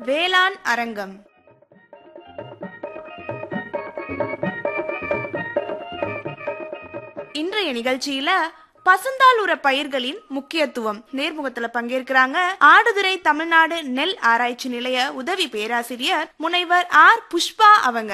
வேளாண் அரங்கம் இன்றைய நிகழ்ச்சியில பசுந்தாள் உர பயிர்களின் முக்கியத்துவம் நேர்முகத்துல பங்கேற்கிறாங்க ஆடுதுறை தமிழ்நாடு நெல் ஆராய்ச்சி நிலைய உதவி பேராசிரியர் முனைவர் ஆர் புஷ்பா அவங்க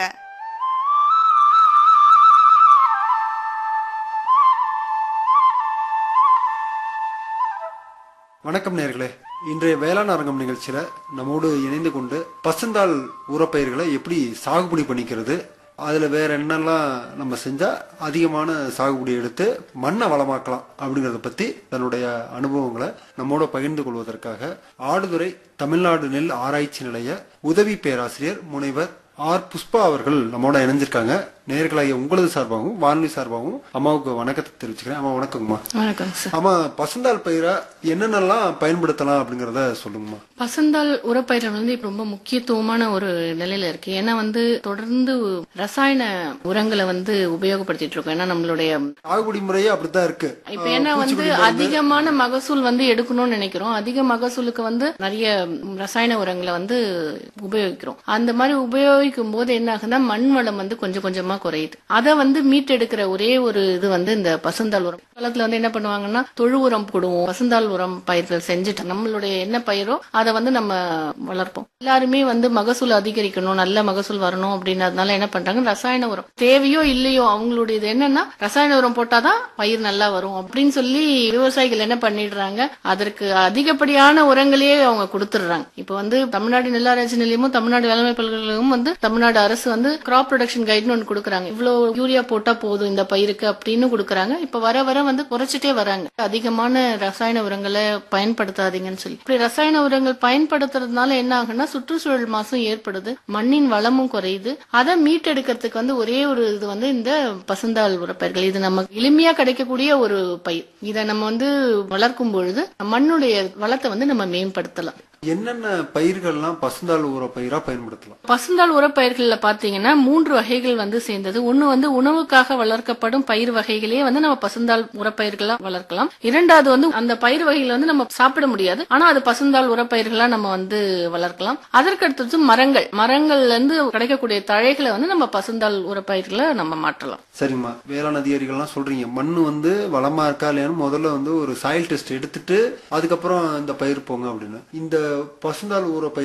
வணக்கம் நேர்களே இன்றைய வேளாண் அரங்கம் நிகழ்ச்சியில நம்மோடு இணைந்து கொண்டு பசுந்தாள் உரப்பயிர்களை எப்படி சாகுபடி பண்ணிக்கிறது அதுல வேற என்னெல்லாம் நம்ம செஞ்சா அதிகமான சாகுபடி எடுத்து மண்ணை வளமாக்கலாம் அப்படிங்கறத பத்தி தன்னுடைய அனுபவங்களை நம்மோட பகிர்ந்து கொள்வதற்காக ஆடுதுறை தமிழ்நாடு நெல் ஆராய்ச்சி நிலைய உதவி பேராசிரியர் முனைவர் ஆர் புஷ்பா அவர்கள் நம்மோட இணைஞ்சிருக்காங்க நேர்களாகிய உங்களது சார்பாகவும் வானொலி சார்பாகவும் அம்மாவுக்கு வணக்கத்தை தெரிவிச்சுக்கிறேன் அம்மா வணக்கங்கம்மா வணக்கம் சார் ஆமா பசுந்தாள் பயிரை என்னென்னலாம் பயன்படுத்தலாம் அப்படிங்கறத சொல்லுங்கம்மா பசுந்தாள் உரப்பயிர்கள் வந்து இப்ப ரொம்ப முக்கியத்துவமான ஒரு நிலையில இருக்கு ஏன்னா வந்து தொடர்ந்து ரசாயன உரங்களை வந்து உபயோகப்படுத்திட்டு இருக்கோம் ஏன்னா நம்மளுடைய சாகுபடி முறையே அப்படித்தான் இருக்கு இப்ப ஏன்னா வந்து அதிகமான மகசூல் வந்து எடுக்கணும்னு நினைக்கிறோம் அதிக மகசூலுக்கு வந்து நிறைய ரசாயன உரங்களை வந்து உபயோகிக்கிறோம் அந்த மாதிரி உபயோகிக்கும் போது என்ன ஆகுதுன்னா மண் வளம் வந்து கொஞ்சம் கொஞ்சமா குறையுது அதை வந்து மீட்டெடுக்கிற ஒரே ஒரு இது வந்து இந்த பசுந்தாள் உரம் காலத்துல வந்து என்ன பண்ணுவாங்கன்னா தொழு உரம் போடுவோம் பசுந்தாள் உரம் பயிர்கள் செஞ்சுட்டு நம்மளுடைய என்ன பயிரோ அதை வந்து நம்ம வளர்ப்போம் எல்லாருமே வந்து மகசூல் அதிகரிக்கணும் நல்ல மகசூல் வரணும் அப்படின்றதுனால என்ன பண்றாங்க ரசாயன உரம் தேவையோ இல்லையோ அவங்களுடைய இது என்னன்னா ரசாயன உரம் போட்டாதான் பயிர் நல்லா வரும் அப்படின்னு சொல்லி விவசாயிகள் என்ன பண்ணிடுறாங்க அதற்கு அதிகப்படியான உரங்களையே அவங்க கொடுத்துடுறாங்க இப்ப வந்து தமிழ்நாடு நெல்லாராய்ச்சி நிலையமும் தமிழ்நாடு வேளாண்மை பல்கலைக்கழகமும் வந்து தமிழ்நாடு அரசு வந்து கிராப் ப்ரொடக்ஷன் கைட்னு ஒன்று கொடுக்குறாங்க இவ்வளவு யூரியா போட்டா போதும் இந்த பயிருக்கு அப்படின்னு கொடுக்குறாங்க இப்ப வர வர வந்து குறைச்சிட்டே வராங்க அதிகமான ரசாயன உரங்களை பயன்படுத்தாதீங்கன்னு சொல்லி இப்படி ரசாயன உரங்கள் பயன்படுத்துறதுனால என்ன ஆகுன்னா சுற்றுச்சூழல் மாசும் ஏற்படுது மண்ணின் வளமும் குறையுது அதை மீட்டெடுக்கிறதுக்கு வந்து ஒரே ஒரு இது வந்து இந்த பசுந்தாள் உரப்பயிர்கள் இது நம்ம எளிமையா கிடைக்கக்கூடிய ஒரு பயிர் இதை நம்ம வந்து வளர்க்கும் பொழுது மண்ணுடைய வளத்தை வந்து நம்ம மேம்படுத்தலாம் என்னென்ன பயிர்கள்லாம் பசுந்தாள் உர பயிரா பயன்படுத்தலாம் பசுந்தாள் உரப்பயிர்கள்ல பாத்தீங்கன்னா மூன்று வகைகள் வந்து சேர்ந்தது ஒண்ணு வந்து உணவுக்காக வளர்க்கப்படும் பயிர் வகைகளே வந்து நம்ம பசுந்தாள் உரப்பயிர்களா வளர்க்கலாம் இரண்டாவது வந்து அந்த பயிர் வகைகளை வந்து நம்ம சாப்பிட முடியாது ஆனா அது பசுந்தாள் உரப்பயிர்களா நம்ம வந்து வளர்க்கலாம் அதற்கு அடுத்தது மரங்கள் மரங்கள்ல இருந்து கிடைக்கக்கூடிய தழைகளை வந்து நம்ம பசுந்தாள் உரப்பயிர்களை நம்ம மாற்றலாம் சரிம்மா வேளாண் அதிகாரிகள்லாம் சொல்றீங்க மண் வந்து வளமா இருக்கா இல்லையான்னு முதல்ல வந்து ஒரு சாயில் டெஸ்ட் எடுத்துட்டு அதுக்கப்புறம் இந்த பயிர் போங்க அப்படின்னு இந்த பசுந்தாள் உர பயிர்